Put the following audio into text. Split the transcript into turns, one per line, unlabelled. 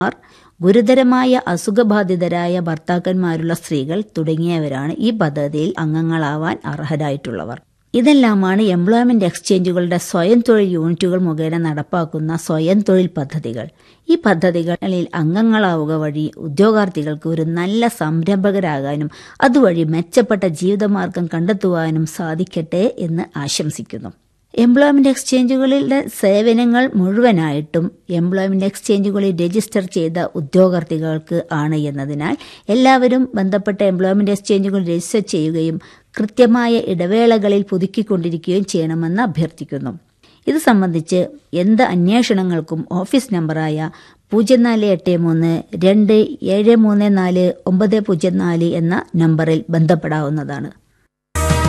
ഗുരുതരമായ അസുഖബാധിതരായ ഭർത്താക്കന്മാരുള്ള സ്ത്രീകൾ തുടങ്ങിയവരാണ് ഈ പദ്ധതിയിൽ അംഗങ്ങളാവാൻ അർഹരായിട്ടുള്ളവർ ഇതെല്ലാമാണ് എംപ്ലോയ്മെന്റ് എക്സ്ചേഞ്ചുകളുടെ സ്വയം തൊഴിൽ യൂണിറ്റുകൾ മുഖേന നടപ്പാക്കുന്ന സ്വയം തൊഴിൽ പദ്ധതികൾ ഈ പദ്ധതികളിൽ അംഗങ്ങളാവുക വഴി ഉദ്യോഗാർത്ഥികൾക്ക് ഒരു നല്ല സംരംഭകരാകാനും അതുവഴി മെച്ചപ്പെട്ട ജീവിതമാർഗം കണ്ടെത്തുവാനും സാധിക്കട്ടെ എന്ന് ആശംസിക്കുന്നു എംപ്ലോയ്മെന്റ് എക്സ്ചേഞ്ചുകളിലെ സേവനങ്ങൾ മുഴുവനായിട്ടും എംപ്ലോയ്മെന്റ് എക്സ്ചേഞ്ചുകളിൽ രജിസ്റ്റർ ചെയ്ത ഉദ്യോഗാർത്ഥികൾക്ക് ആണ് എന്നതിനാൽ എല്ലാവരും ബന്ധപ്പെട്ട എംപ്ലോയ്മെന്റ് എക്സ്ചേഞ്ചുകൾ രജിസ്റ്റർ ചെയ്യുകയും കൃത്യമായ ഇടവേളകളിൽ പുതുക്കിക്കൊണ്ടിരിക്കുകയും ചെയ്യണമെന്ന് അഭ്യർത്ഥിക്കുന്നു ഇത് സംബന്ധിച്ച് എന്ത് അന്വേഷണങ്ങൾക്കും ഓഫീസ് നമ്പറായ പൂജ്യം നാല് എട്ട് മൂന്ന് രണ്ട് ഏഴ് മൂന്ന് നാല് ഒമ്പത് പൂജ്യം നാല് എന്ന നമ്പറിൽ ബന്ധപ്പെടാവുന്നതാണ്